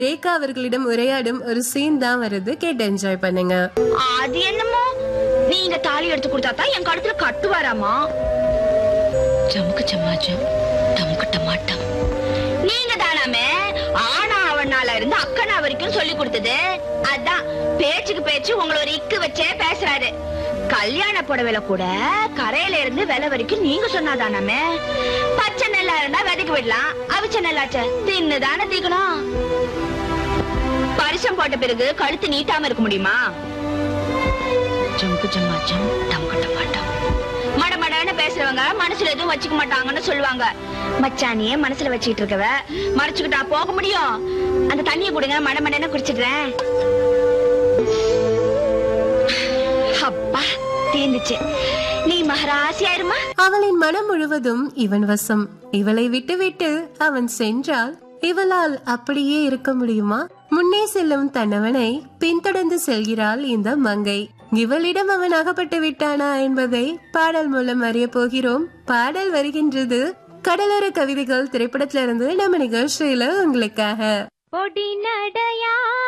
ரேகா அவர்களிடம் உரையாடும் ஒரு சீன் தான் வருது கேட்டு என்ஜாய் பண்ணுங்க அது என்னமோ நீங்க தாலி எடுத்து கொடுத்தா தான் என் கழுத்துல கட்டுவாராமா ஜமுக்கு சமாஜம் டமுக்கு டமாட்டம் நீங்க தானாமே ஆனா அவனால இருந்து அக்கனா வரைக்கும் சொல்லி கொடுத்தது அதான் பேச்சுக்கு பேச்சு உங்களை ஒரு இக்கு வச்சே பேசுறாரு கல்யாண புடவையில கூட கரையில இருந்து விலை வரைக்கும் நீங்க சொன்னாதானாமே பச்சை நெல்லா இருந்தா விதைக்கு விடலாம் அவிச்ச நெல்லாச்ச தின்னு தானே தீக்கணும் பரிசம் போட்ட பிறகு கழுத்து நீட்டாம இருக்க முடியுமா ஜம்பு ஜம்மாச்சம் டம்கட்ட மாட்டோம் மடமடன்னு பேசுறவங்க மனசுல எதுவும் வச்சுக்க மாட்டாங்கன்னு சொல்லுவாங்க மச்சானியே மனசுல வச்சுக்கிட்டு இருக்கவ மறைச்சுக்கிட்டா போக முடியும் அந்த தண்ணியை கொடுங்க மடமடன்னு குடிச்சிடுறேன் அப்பா தீர்ந்துச்சு நீ மகராசியாயிருமா அவளின் மனம் முழுவதும் இவன் வசம் இவளை விட்டுவிட்டு அவன் சென்றால் இவளால் அப்படியே இருக்க முடியுமா முன்னே செல்லும் தன்னவனை பின்தொடர்ந்து செல்கிறாள் இந்த மங்கை இவளிடம் அவன் அகப்பட்டு விட்டானா என்பதை பாடல் மூலம் அறிய போகிறோம் பாடல் வருகின்றது கடலோர கவிதைகள் திரைப்படத்திலிருந்து நம்ம நிகழ்ச்சியில உங்களுக்காக பொடி நடையா